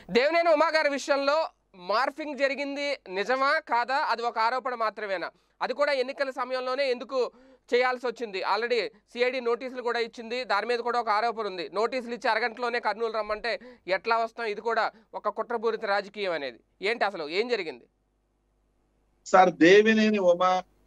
దేవినేని ఉమా గారి విషయంలో మార్ఫింగ్ జరిగింది నిజమా కాదా అది ఒక ఆరోపణ మాత్రమేనా అది కూడా ఎన్నికల సమయంలోనే ఎందుకు చేయాల్సి వచ్చింది ఆల్రెడీ సిఐడి నోటీసులు కూడా ఇచ్చింది దాని మీద కూడా ఒక ఆరోపణ ఉంది నోటీసులు ఇచ్చి అరగంటలోనే కర్నూలు రమ్మంటే ఎట్లా వస్తాం ఇది కూడా ఒక కుట్రపూరిత రాజకీయం అనేది ఏంటి అసలు ఏం జరిగింది సార్ దేవినేని ఉమ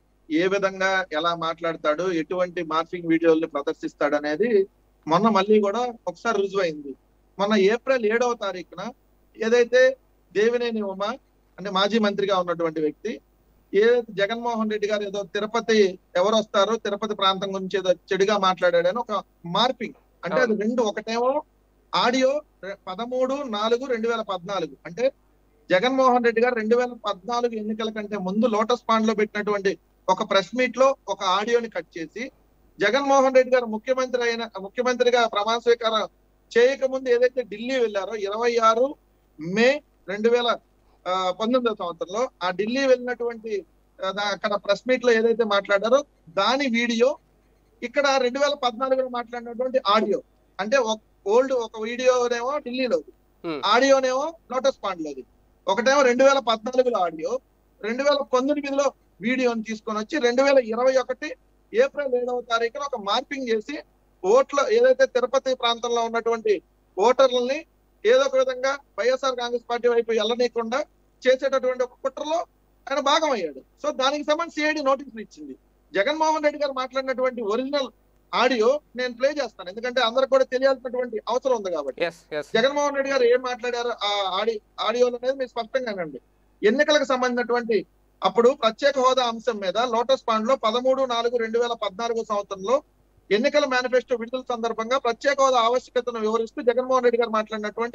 ఏ విధంగా ఎలా మాట్లాడతాడు ఎటువంటి మార్ఫింగ్ వీడియోల్ని ప్రదర్శిస్తాడు అనేది మొన్న మళ్ళీ కూడా ఒకసారి రుజువైంది మొన్న ఏప్రిల్ ఏడవ తారీఖున ఏదైతే దేవినేని ఉమ అంటే మాజీ మంత్రిగా ఉన్నటువంటి వ్యక్తి ఏ జగన్మోహన్ రెడ్డి గారు ఏదో తిరుపతి ఎవరు వస్తారో తిరుపతి ప్రాంతం గురించి ఏదో చెడుగా మాట్లాడాడని ఒక మార్పింగ్ అంటే అది రెండు ఒకటేమో ఆడియో రె- పదమూడు నాలుగు రెండు వేల పద్నాలుగు అంటే జగన్మోహన్ రెడ్డి గారు రెండు వేల పద్నాలుగు ఎన్నికల కంటే ముందు లోటస్ పాండ్ లో పెట్టినటువంటి ఒక ప్రెస్ మీట్ లో ఒక ఆడియోని కట్ చేసి జగన్మోహన్ రెడ్డి గారు ముఖ్యమంత్రి అయిన ముఖ్యమంత్రిగా ప్రమాణ స్వీకారం చేయక ముందు ఏదైతే ఢిల్లీ వెళ్ళారో ఇరవై ఆరు మే రెండు వేల ఆ, పంతొమ్మిదవ సంవత్సరంలో ఆ ఢిల్లీ వెళ్ళినటువంటి ఆ, దా- అక్కడ ప్రెస్ మీట్ లో ఏదైతే మాట్లాడారో దాని వీడియో ఇక్కడ రెండు వేల పద్నాలుగులో మాట్లాడినటువంటి ఆడియో అంటే ఓల్డ్ ఒక వీడియోనేమో ఢిల్లీలో Hmm. ఆడియోనేమో లోటస్ పాండ్ లోది ఒకటేమో రెండు వేల పద్నాలుగులో ఆడియో రెండు వేల పంతొమ్మిదిలో వీడియోని తీసుకొని వచ్చి రెండు వేల ఇరవై ఒకటి ఏప్రిల్ ఏడవ తారీఖున ఒక మార్పింగ్ చేసి ఓట్ల ఏదైతే తిరుపతి ప్రాంతంలో ఉన్నటువంటి ఓటర్లని ఏదో ఒక విధంగా వైఎస్ఆర్ కాంగ్రెస్ పార్టీ వైపు వెళ్ళనీయకుండా చేసేటటువంటి ఒక కుట్రలో ఆయన భాగం అయ్యాడు సో దానికి సంబంధించి సిఐడి నోటీసులు ఇచ్చింది జగన్మోహన్ రెడ్డి గారు మాట్లాడినటువంటి ఒరిజినల్ ఆడియో నేను ప్లే చేస్తాను ఎందుకంటే అందరికి కూడా తెలియాల్సినటువంటి అవసరం ఉంది కాబట్టి ఎస్ ఎస్ జగన్మోహన్ రెడ్డి గారు ఏం మాట్లాడారు ఆ ఆడి ఆడియోలు అనేది మీరు స్పష్టంగా వినండి ఎన్నికలకు సంబంధించినటువంటి అప్పుడు ప్రత్యేక హోదా అంశం మీద లోటస్ పాండ్ లో పదమూడు నాలుగు రెండు వేల పద్నాలుగు సంవత్సరంలో ఎన్నికల మేనిఫెస్టో విడుదల సందర్భంగా ప్రత్యేక హోదా ఆవశ్యకతను వివరిస్తూ జగన్మోహన్ రెడ్డి గారు మాట్లాడినటువంటి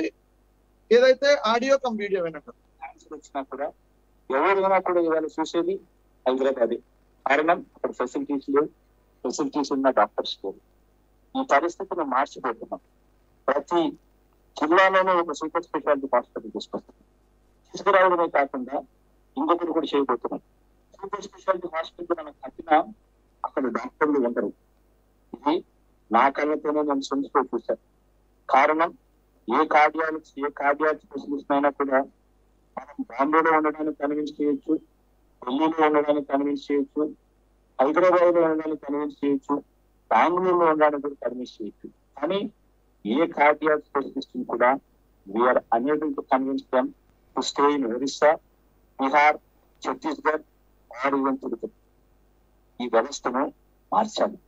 ఏదైతే ఆడియో కమ్ వీడియో వినండి క్యాన్సర్ వచ్చినా కూడా ఎవరైనా కూడా ఇవాళ చూసేది హైదరాబాద్ కారణం అక్కడ ఫెసిలిటీస్ లేవు ఫెసిలిటీస్ ఉన్న డాక్టర్స్ లేవు ఈ పరిస్థితిని మార్చిపోతున్నాం ప్రతి జిల్లాలోనే ఒక సూపర్ స్పెషాలిటీ హాస్పిటల్ తీసుకొస్తున్నాం తీసుకురావడమే కాకుండా ఇంకొకటి కూడా చేయబోతున్నాం సూపర్ స్పెషాలిటీ హాస్పిటల్ మనం కట్టినా అక్కడ డాక్టర్లు ఉండరు ఇది నా కళ్ళతోనే నేను సొంతలో చూశాను కారణం ఏ కార్డియాలజీ ఏ కార్డియాలజీ స్పెషలిస్ట్ అయినా కూడా మనం బాంబేలో ఉండడానికి కన్విన్స్ చేయొచ్చు ఢిల్లీలో ఉండడానికి కన్విన్స్ చేయొచ్చు హైదరాబాద్ లో ఉండడానికి కన్విన్స్ చేయొచ్చు బెంగళూరులో ఉండడానికి కూడా కన్విన్స్ చేయొచ్చు కానీ ఏ కార్డియాక్ స్పెషలిస్ట్ కూడా we are unable to convince them to stay in Orissa Bihar Chhattisgarh or even Tirupati ఈ వ్యవస్థను మార్చాలి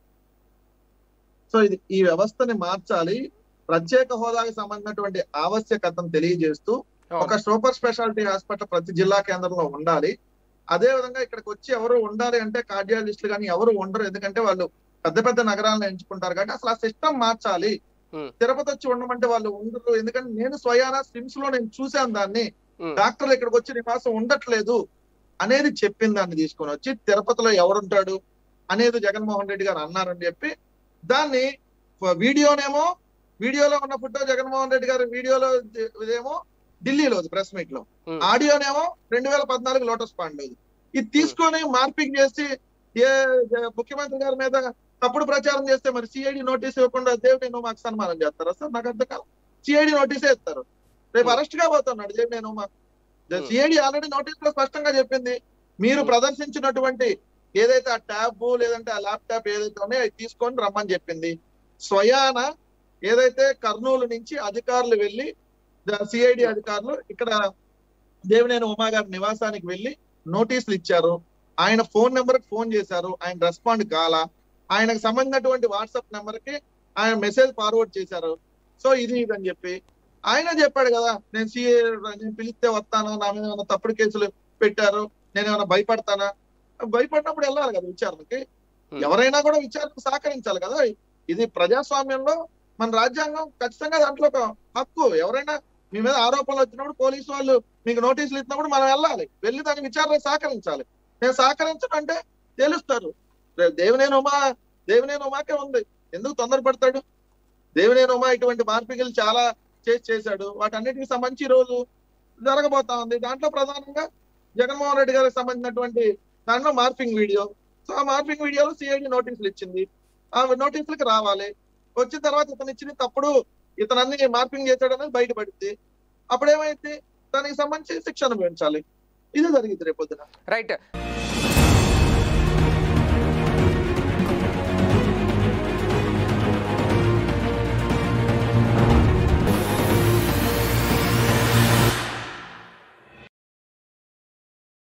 సో ఇది ఈ వ్యవస్థని మార్చాలి ప్రత్యేక హోదాకి సంబంధించినటువంటి ఆవశ్యకతను తెలియజేస్తూ ఒక సూపర్ స్పెషాలిటీ హాస్పిటల్ ప్రతి జిల్లా కేంద్రంలో ఉండాలి అదే విధంగా ఇక్కడికి వచ్చి ఎవరు ఉండాలి అంటే కార్డియాలజిస్టులు కానీ ఎవరు ఉండరు ఎందుకంటే వాళ్ళు పెద్ద పెద్ద నగరాలను ఎంచుకుంటారు కాబట్టి అసలు ఆ సిస్టమ్ మార్చాలి Hmm. తిరుపతి వచ్చి ఉండమంటే వాళ్ళు ఉండరు ఎందుకంటే నేను స్వయానా స్విమ్స్ లో నేను చూశాను దాన్ని Hmm. డాక్టర్లు ఇక్కడికి వచ్చి నివాసం ఉండట్లేదు అనేది చెప్పిన దాన్ని తీసుకొని వచ్చి తిరుపతిలో ఎవరుంటాడు అనేది జగన్మోహన్ రెడ్డి గారు అన్నారని చెప్పి దాన్ని వీడియోనేమో వీడియోలో ఉన్న ఫోటో జగన్మోహన్ రెడ్డి గారి వీడియోలో ఇదేమో ఢిల్లీలో ప్రెస్ మీట్ లో Hmm. ఆడియోనేమో రెండు వేల పద్నాలుగు లోటస్ పాండ్ ఇది తీసుకొని మార్పింగ్ చేసి ఏ ఏ ముఖ్యమంత్రి గారి మీద తప్పుడు ప్రచారం చేస్తే మరి సిఐడి నోటీస్ ఇవ్వకుండా దేవుడి నువ్వు మాకు సన్మానం చేస్తారా సార్ నాకు అర్థం కాదు సిఐడి నోటీసే ఇస్తారు రేపు Hmm. అరెస్ట్ కాబోతున్నాడు దేవుడి నేను Hmm. సిఐడి ఆల్రెడీ నోటీస్ లో స్పష్టంగా చెప్పింది మీరు Hmm. ప్రదర్శించినటువంటి ఏదైతే ఆ ట్యాబ్ లేదంటే ఆ ల్యాప్టాప్ ఏదైతే ఉన్నాయో అది తీసుకొని రమ్మని చెప్పింది స్వయాన ఏదైతే కర్నూలు నుంచి అధికారులు వెళ్ళి సిఐడి అధికారులు ఇక్కడ దేవినేని ఉమా గారి నివాసానికి వెళ్ళి నోటీసులు ఇచ్చారు ఆయన ఫోన్ నెంబర్ కి ఫోన్ చేశారు ఆయన రెస్పాండ్ కాల ఆయనకు సంబంధించినటువంటి వాట్సాప్ నెంబర్ కి ఆయన మెసేజ్ ఫార్వర్డ్ చేశారు సో ఇది ఇది అని చెప్పి ఆయన చెప్పాడు కదా నేను సిఏ నేను పిలిస్తే వస్తాను నా మీద ఏమైనా తప్పుడు కేసులు పెట్టారు నేను ఏమైనా భయపడతానా భయపడినప్పుడు వెళ్ళాలి కదా విచారణకి Hmm. ఎవరైనా కూడా విచారణకు సహకరించాలి కదా ఇది ప్రజాస్వామ్యంలో మన రాజ్యాంగం ఖచ్చితంగా దాంట్లో ఒక హక్కు ఎవరైనా మీ మీద ఆరోపణలు వచ్చినప్పుడు పోలీసు వాళ్ళు మీకు నోటీసులు ఇచ్చినప్పుడు మనం వెళ్ళాలి వెళ్ళి దాని విచారణ సహకరించాలి నేను సహకరించడం అంటే తెలుస్తారు రే- దేవినేని ఉమా దేవినేని ఉమాకే ఉంది ఎందుకు తొందరపడతాడు దేవినేని ఉమా ఇటువంటి మార్పికలు చాలా చేసి చేశాడు వాటన్నిటికి సంబంధించి ఈ రోజు జరగబోతా ఉంది దాంట్లో ప్రధానంగా జగన్మోహన్ రెడ్డి గారికి సంబంధించినటువంటి దాంట్లో మార్పింగ్ వీడియో సో ఆ మార్పింగ్ వీడియోలో సిఐడి నోటీసులు ఇచ్చింది ఆ నోటీసులకు రావాలి వచ్చిన తర్వాత ఇతను ఇచ్చిన తప్పుడు ఇతను అన్ని మార్పింగ్ చేశాడనేది బయటపడింది అప్పుడు ఏమైంది దానికి సంబంధించి శిక్ష అనుభవించాలి ఇది జరిగింది రేపొద్దున రైట్